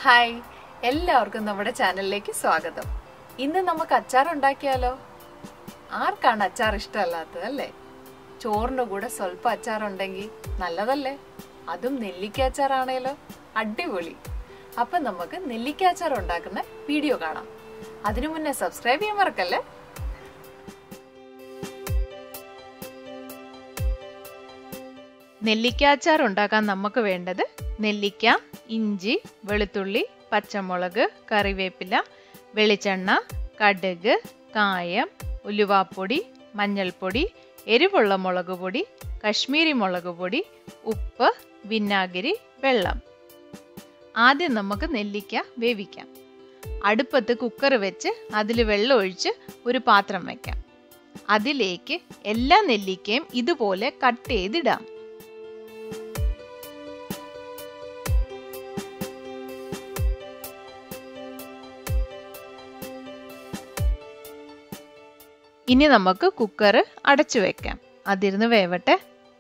hi എല്ലാവർക്കും നമ്മുടെ ചാനലിലേക്ക് സ്വാഗതം ഇന്ന് നമുക്ക് അച്ചാർ ഉണ്ടാക്കിയാലോ ആർക്കാണ് അച്ചാർ ഇഷ്ടമല്ലാത്തത് അല്ലേ ചോറിന്റെ കൂടെ സ്വല്പം അച്ചാർ ഉണ്ടെങ്കിൽ നല്ലതല്ലേ അതും നെല്ലിക്ക അച്ചാറാണേലോ അടിപൊളി അപ്പൊ നമുക്ക് നെല്ലിക്ക അച്ചാർ ഉണ്ടാക്കുന്ന വീഡിയോ കാണാം അതിനു മുന്നേ സബ്സ്ക്രൈബ് ചെയ്യാൻ മറക്കല്ലേ നെല്ലിക്ക അച്ചാർ ഉണ്ടാക്കാൻ നമുക്ക് വേണ്ടത് നെല്ലിക്ക ഇഞ്ചി വെളുത്തുള്ളി പച്ചമുളക് കറിവേപ്പില വെളിച്ചെണ്ണ കടുക് കായം ഉലുവാപ്പൊടി മഞ്ഞൾപ്പൊടി എരിവുള്ള മുളക് പൊടി കശ്മീരി മുളക് പൊടി ഉപ്പ് വിനാഗിരി വെള്ളം ആദ്യം നമുക്ക് നെല്ലിക്ക വേവിക്കാം അടുപ്പത്ത് കുക്കർ വെച്ച് അതിൽ വെള്ളം ഒഴിച്ച് ഒരു പാത്രം വെക്കാം അതിലേക്ക് എല്ലാ നെല്ലിക്കയും ഇതുപോലെ കട്ട് ചെയ്തിടാം ഇനി നമുക്ക് കുക്കർ അടച്ചു വെക്കാം അതിരുന്ന് വേവട്ടെ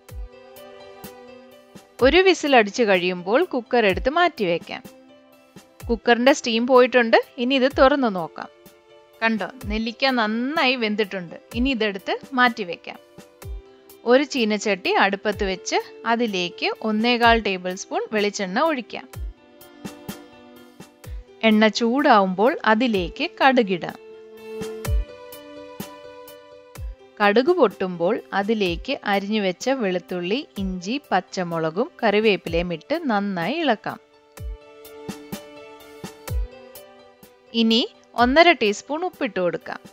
ഒരു വിസിൽ അടിച്ചു കഴിയുമ്പോൾ കുക്കർ എടുത്ത് മാറ്റി വെക്കാം കുക്കറിന്റെ സ്റ്റീം പോയിട്ടുണ്ട് ഇനി ഇത് തുറന്നു നോക്കാം കണ്ടോ നെല്ലിക്ക നന്നായി വെന്തിട്ടുണ്ട് ഇനി ഇതെടുത്ത് മാറ്റി വെക്കാം ഒരു ചീനച്ചട്ടി അടുപ്പത്ത് വെച്ച് അതിലേക്ക് ഒന്നേകാൽ ടേബിൾ സ്പൂൺ വെളിച്ചെണ്ണ ഒഴിക്കാം എണ്ണ ചൂടാവുമ്പോൾ അതിലേക്ക് കടുകിടാം കടുക് പൊട്ടുമ്പോൾ അതിലേക്ക് അരിഞ്ഞു വെച്ച വെളുത്തുള്ളി ഇഞ്ചി പച്ചമുളകും കറിവേപ്പിലയും ഇട്ട് നന്നായി ഇളക്കാം ഇനി ഒന്നര ടീസ്പൂൺ ഉപ്പിട്ട് കൊടുക്കാം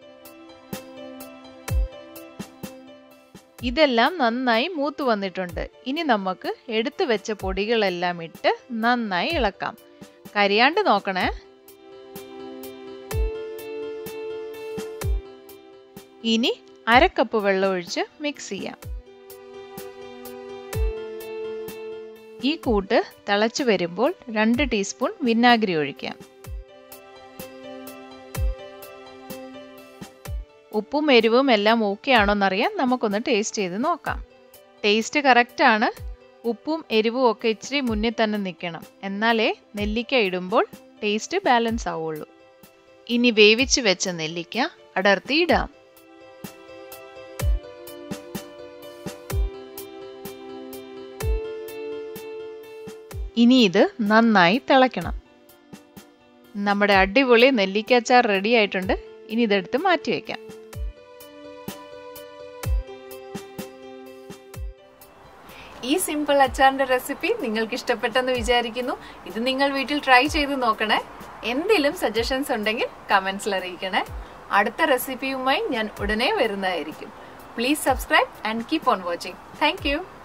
ഇതെല്ലാം നന്നായി മൂത്തു വന്നിട്ടുണ്ട് ഇനി നമുക്ക് എടുത്തു വെച്ച പൊടികളെല്ലാം ഇട്ട് നന്നായി ഇളക്കാം കരിയാണ്ട് നോക്കണേ ഇനി അര കപ്പ് വെള്ളം ഒഴിച്ച് മിക്സ് ചെയ്യാം ഈ കൂട്ട് തിളച്ചു വരുമ്പോൾ രണ്ട് ടീസ്പൂൺ വിനാഗിരി ഒഴിക്കാം ഉപ്പും എരിവും എല്ലാം ഓക്കെ ആണോന്നറിയാൻ നമുക്കൊന്ന് ടേസ്റ്റ് ചെയ്ത് നോക്കാം ടേസ്റ്റ് കറക്റ്റ് ആണ് ഉപ്പും എരിവും ഒക്കെ ഇച്ചിരി മുന്നിൽ തന്നെ നിൽക്കണം എന്നാലേ നെല്ലിക്ക ഇടുമ്പോൾ ടേസ്റ്റ് ബാലൻസ് ആവുള്ളൂ ഇനി വേവിച്ച് വെച്ച നെല്ലിക്ക അടർത്തി ഇടാം ഇനി ഇത് നന്നായി തിളയ്ക്കണം നമ്മുടെ അടിപൊളി നെല്ലിക്കച്ചാർ റെഡി ആയിട്ടുണ്ട് ഇനി ഇതെടുത്ത് മാറ്റി വയ്ക്കാം ഈ സിമ്പിൾ അച്ചാറിന്റെ റെസിപ്പി നിങ്ങൾക്ക് ഇഷ്ടപ്പെട്ടെന്ന് വിചാരിക്കുന്നു ഇത് നിങ്ങൾ വീട്ടിൽ ട്രൈ ചെയ്ത് നോക്കണേ എന്തെങ്കിലും സജഷൻസ് ഉണ്ടെങ്കിൽ കമന്റ്സിൽ അറിയിക്കണേ അടുത്ത റെസിപ്പിയുമായി ഞാൻ ഉടനെ വരുന്നതായിരിക്കും please subscribe and keep on watching thank